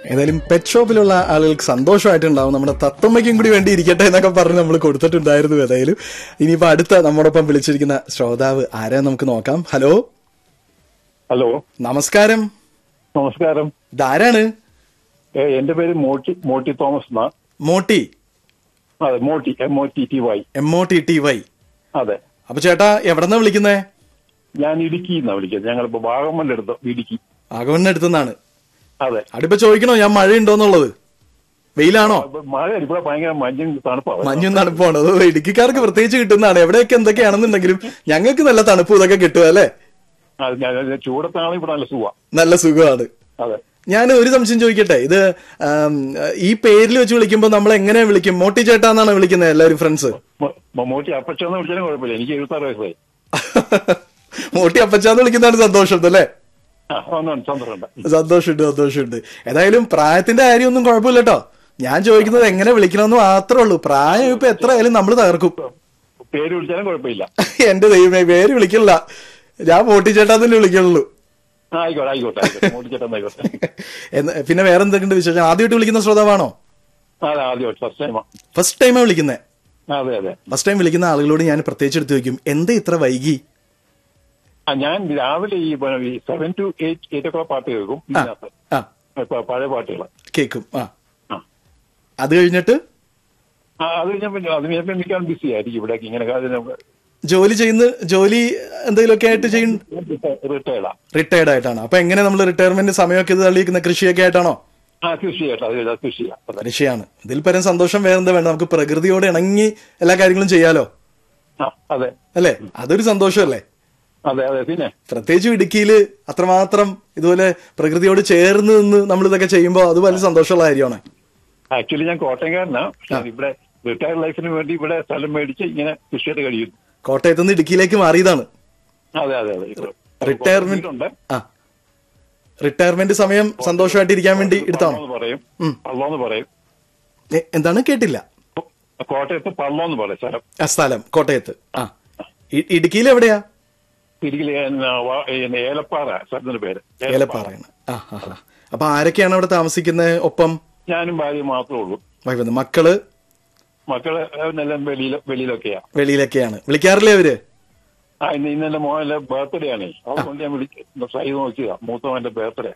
ഏതായാലും പെറ്റ് ഷോപ്പിലുള്ള ആളുകൾക്ക് സന്തോഷമായിട്ടുണ്ടാവും നമ്മുടെ തത്തമ്മയ്ക്കും കൂടി വേണ്ടി ഇരിക്കട്ടെ എന്നൊക്കെ പറഞ്ഞ് നമ്മൾ കൊടുത്തിട്ടുണ്ടായിരുന്നു ഏതായാലും ഇനിയിപ്പോ അടുത്ത നമ്മോടൊപ്പം വിളിച്ചിരിക്കുന്ന ശ്രോതാവ് ആരാ നമുക്ക് നോക്കാം ഹലോ ഹലോ നമസ്കാരം നമസ്കാരം ഇതാരാണ് ഏ, എന്റെ പേര് മോട്ടി മോട്ടി തോമസ് എന്നാ മോട്ടി അതെ Motty M O T T Y M O T T Y അതെ അപ്പൊ ചേട്ടാ എവിടെന്നാ വിളിക്കുന്നേ ഞാൻ ഇടുക്കി എന്നാ വിളിക്കുന്നത് ഞങ്ങളിപ്പോ വാഗമന്റെ അടുത്ത് ഇടുക്കി ആഗമണ്ണ അടുത്തുനിന്നാണ് അതെ അടുപ്പ ചോദിക്കണോ ഞാൻ മഴ ഉണ്ടോന്നുള്ളത് വെയിലാണോ ഇപ്പൊ മഴ ഇവിടെ ഭയങ്കര മഞ്ഞും തണുപ്പാണ് മഞ്ഞും തണുപ്പാണ് അത് ഇടുക്കിക്കാർക്ക് പ്രത്യേകിച്ച് കിട്ടുന്നതാണ് എവിടെയൊക്കെ എന്തൊക്കെയാണെന്നുണ്ടെങ്കിലും ഞങ്ങൾക്ക് നല്ല തണുപ്പ് ഇതൊക്കെ കിട്ടുക അല്ലേ അത് ഞാൻ ഞാൻ ചൂടത്താണെങ്കിൽ ഇവിടെ നല്ല സുഖ നല്ല സുഖമാണ് അതെ ഞാൻ ഒരു സംശയം ചോദിക്കട്ടെ ഇത് ആം, ഈ പേരിൽ വെച്ച് വിളിക്കുമ്പോൾ നമ്മൾ എങ്ങനെ വിളിക്കും മോട്ടി ചേട്ടാ എന്നാണ് വിളിക്കുന്നത് എല്ലാവരും ഫ്രണ്ട്സ് മോ- മോ- മോട്ടി അപ്പച്ചെന്ന് വിളിച്ചാലും കുഴപ്പമില്ല എനിക്ക് എഴുപത്താറ് വയസ്സായി മോട്ടി അപ്പച്ചാന്ന് വിളിക്കുന്നതാണ് സന്തോഷം അല്ലേ ആ ഒന്നും സന്തോഷമുണ്ട് സന്തോഷമുണ്ട് സന്തോഷമുണ്ട് ഏതായാലും പ്രായത്തിന്റെ കാര്യമൊന്നും കുഴപ്പമില്ല കേട്ടോ ഞാൻ ചോദിക്കുന്നത് എങ്ങനെ വിളിക്കണമെന്ന് മാത്രമേ ഉള്ളൂ പ്രായം ഇപ്പൊ എത്ര ആയാലും നമ്മൾ തകർക്കും പേര് വിളിച്ചാലും കുഴപ്പമില്ല എന്റെ ദൈവമേ പേര് വിളിക്കില്ല ഞാൻ മോട്ടി ചേട്ടാ തന്നെ വിളിക്കുള്ളൂ ആ, ആയിക്കോട്ടെ ആയിക്കോട്ടെ ആയിക്കോട്ടെ മോട്ടി ചേട്ടൻ ആയിക്കോട്ടെ എന്ന് പിന്നെ വേറെ എന്തൊക്കെയുണ്ട് വിശേഷം ആദ്യമായിട്ട് വിളിക്കുന്ന ശ്രോതാവാണോ അതെ ആദ്യമായിട്ട് ഫസ്റ്റ് ടൈമാ ഫസ്റ്റ് ടൈമാണ് വിളിക്കുന്നത് അതെ അതെ ഫസ്റ്റ് ടൈം വിളിക്കുന്ന ആളുകളോട് ഞാൻ പ്രത്യേകിച്ച് എടുത്തു വെക്കും എന്താ ഇത്ര വൈകി ആ ഞാൻ രാവിലെ ഈ seven to eight eight o'clock പാട്ട് കേൾക്കും ആ ഇതിനകത്ത് ആ ഇപ്പൊ പഴയ പാട്ടുകൾ കേക്കും ആ ആ അത് കഴിഞ്ഞിട്ട് ആ, അത് ഞാൻ പിന്നെ അത് ഞാൻ മിക്കാൻ ബിസി ആയിരിക്കും ഇവിടെ ഇങ്ങനെ ജോലി ചെയ്യുന്ന ജോലി എന്തെങ്കിലുമൊക്കെ ആയിട്ട് ചെയ്യും റിട്ടയർഡാ റിട്ടയർഡ് ആയിട്ടാണ് അപ്പൊ എങ്ങനെ നമ്മൾ റിട്ടയർമെന്റ് സമയമൊക്കെ ഇത് തള്ളിയിരിക്കുന്ന കൃഷിയൊക്കെ ആയിട്ടാണോ ആ കൃഷി കേട്ടോ അത് ചെയ്താ കൃഷി ചെയ്യാം അതെ. കൃഷിയാണ് ഇതിൽ പരം സന്തോഷം വേറെന്താ വേണ്ട നമുക്ക് പ്രകൃതിയോട് ഇണങ്ങി എല്ലാ കാര്യങ്ങളും ചെയ്യാലോ ആ അതെ അല്ലേ അതൊരു സന്തോഷമല്ലേ അതെ അതെ പിന്നെ പ്രത്യേകിച്ച് ഇടുക്കിയിൽ അത്രമാത്രം ഇതുപോലെ പ്രകൃതിയോട് ചേർന്ന് നിന്ന് നമ്മൾ ഇതൊക്കെ ചെയ്യുമ്പോൾ അത് വലിയ സന്തോഷമുള്ള കാര്യമാണ് ആക്ച്വലി ഞാൻ കോട്ടയംകാരനാ പക്ഷെ ഇവിടെ റിട്ടയർ ലൈഫിന് വേണ്ടി ഇവിടെ സ്ഥലം മേടിച്ച് ഇങ്ങനെ കൃഷിയായിട്ട് കഴിയുന്നു കോട്ടയത്ത് നിന്ന് ഇടുക്കിയിലേക്ക് മാറിയതാണ് അതെ അതെ അതെ ഇപ്പൊ റിട്ടയർമെന്റ് വീടുണ്ട്. ആ റിട്ടയർമെന്റ് സമയം സന്തോഷമായിട്ട് ഇരിക്കാൻ വേണ്ടി എടുത്താണോ പള്ളോന്ന് പറയും ഉം. പള്ളോന്ന് പറയും എ, എന്താണ് കേട്ടില്ല കോട്ടയത്ത് പള്ളോന്ന് പറയും സ്ഥലം ആ സ്ഥലം കോട്ടയത്ത് ആ ഇ- ഇടുക്കിയിൽ എവിടെയാ തിരികെ ഏലപ്പാറ സ്ഥലത്തിന്റെ പേര് ഏലപ്പാറയാണ് ആ ആ ആ. അപ്പൊ ആരൊക്കെയാണ് അവിടെ താമസിക്കുന്നത് ഒപ്പം ഞാനും ഭാര്യ മാത്രമേ ഉള്ളൂ വൈകുന്നത് മക്കള് മക്കള് എല്ലാം വെളിയിൽ വെളിയിലൊക്കെയാ വെളിയിലൊക്കെയാണ് വിളിക്കാറില്ലേ അവര് ആ ഇന്ന് ഇന്നെന്റെ മോനെ ബർത്ത്ഡേ ആണേ അതുകൊണ്ട് ഞാൻ വിളിച്ച് ട്രൈ നോക്കിയതാ മൂത്തവന്റെ ബർത്ത്ഡേ